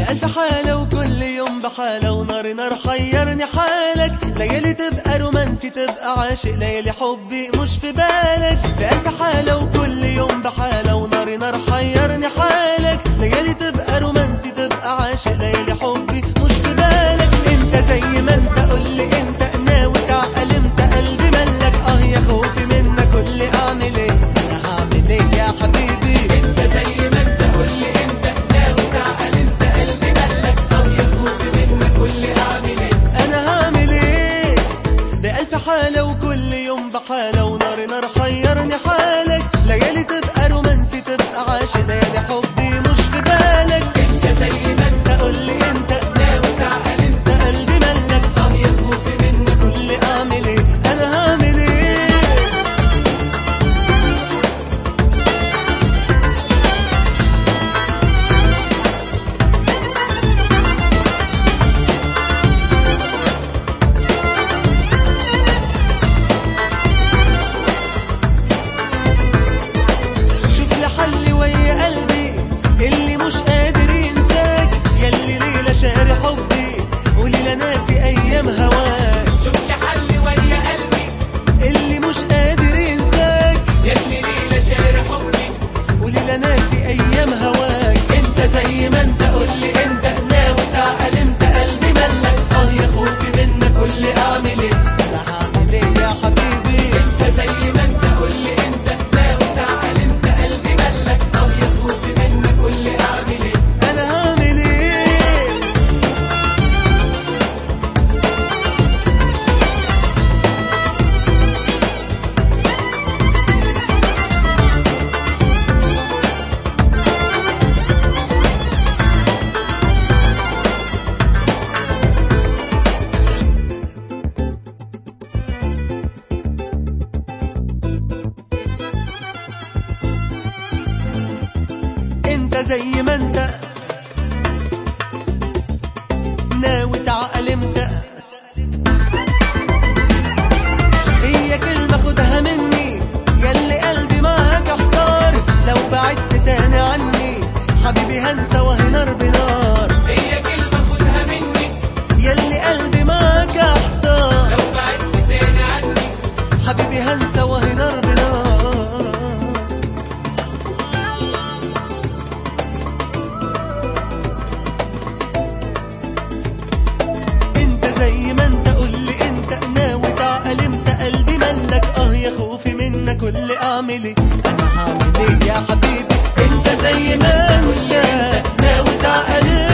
بألف حالة وكل يوم بحالة ونار نار حيرني حالك ليالي تبقى رومانسي تبقى عاشق ليالي حبي مش في بالك بألف حالة وكل يوم بحالة ونار نار حيرني حالك ليالي تبقى رومانسي تبقى عاشق ليالي حبي مش في بالك انت زي ما انت قول لي انت ناوي تعقل انت قلبي ملك اه يا خوفي منك قول لي اعمل ايه انا هعمل ايه يا حبيبي انت زي ما انت قول لي انت ناوي تعقل انت قلبي ملك اه يا خوفي منك قول لي اعمل ايه انا هعمل ايه بألف حالة وكل يوم بحالة ونار نار حيرني حالك ليالي تبقى رومانسي تبقى عاشق ليالي حبي مش في بالك انت زي ما انت قول لي انت ناوي تعقل انت قلبي ملك اه يا خوفي منك قول لي اعمل ايه انا هعمل ايه شوف لي حل ويا قلبي اللي مش قادر ينساك ياللي ليلة شاري حبي وليلة ناسي أيام هواك شوف لي حل ويا قلبي اللي مش قادر ينساك ياللي ليلة شاري حبي وليلة ناسي أيام هواك أنت زي ما أنت قول لي أنت ناوي تعقل أنت قلبي ملك أه يا خوفي منك قول لي أعمل إيه أنا هعمل إيه يا حبيبي انت زي ما انت قول لي انت ناوي تعقل انت قلبي ملك اه يا خوفي منك قول لي اعمل ايه أنا هعمل إيه انت زي ما انت ناوي تعقل امتى هي كلمة خدها مني ياللي قلبي معاك احتار لو بعدت تاني عني حبيبي هنسى وهي نار بنار هي كلمة خدها مني ياللي قلبي معاك احتار لو بعدت تاني عني حبيبي هنسى وهي نار بنار انت زي ما انت قول لي انت ناوي تعقل امتى قلبي ملك اه يا خوفي منك قول لي اعمل ايه انا هعمل ايه يا حبيبي انت زي ما انت ناوي تعقل